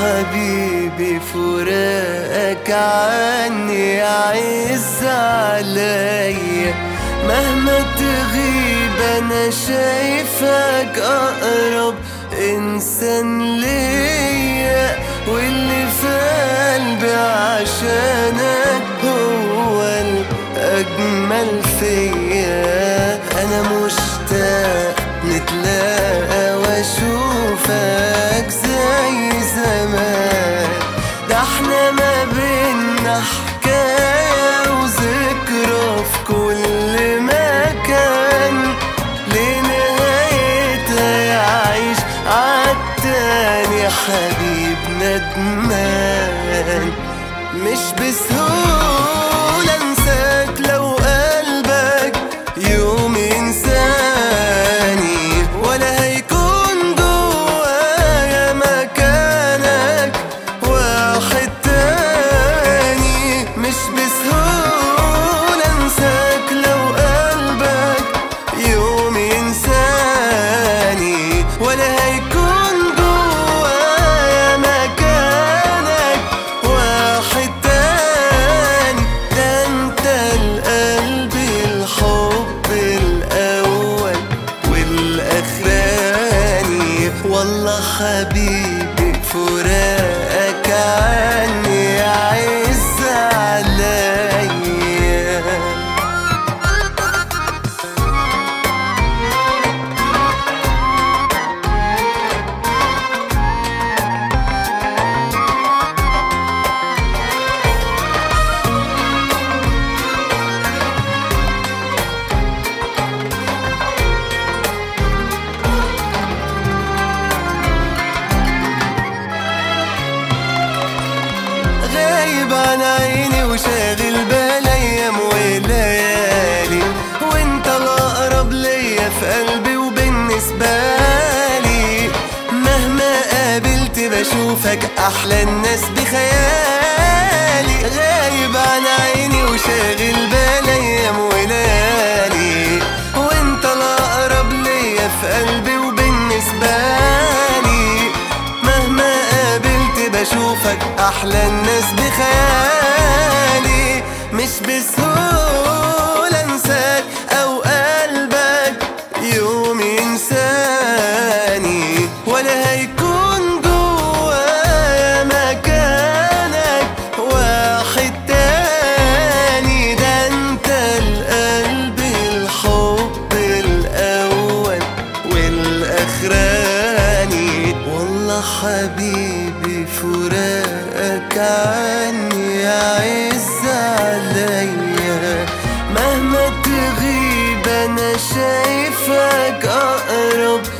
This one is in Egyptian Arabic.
حبيبي فراقك عني عز عليا مهما تغيب انا شايفك اقرب انسان ليا واللي في قلبي عشانك هو الاجمل فيا انا مشتاق نتلاقى واشوفك زي زمان ده احنا ما بينا حكاية وذكرى في كل مكان لنهايتها يعيش عالتاني حبيب ندمان مش بسهولة انساك لو قلبك يوم انساني ولا هيكون جوايا مكانك واحد تاني مش بسهولة انساك لو قلبك يوم انساني ولا هيكون جوايا مكانك واحد تاني ده انت القلب الحب الاول والاخراني والله حبيبي فراقك عني عز عليا غايب عن عيني وشاغل بالي ايام وليالي وانت الاقرب ليا في قلبي وبالنسبه لي مهما قابلت بشوفك احلى الناس بخيالي غايب عن عيني وشاغل بالي ايام وليالي وانت الاقرب ليا في قلبي وبالنسبه لي مهما قابلت بشوفك احلى الناس بخيالي مش بسهولة انساك او قلبك يوم ينساني ولا هيكون جوايا مكانك واحد تاني ده انت القلب الحب الاول والاخراني والله حبيبي فراقك عني عز عليا مهما تغيب انا شايفك اقرب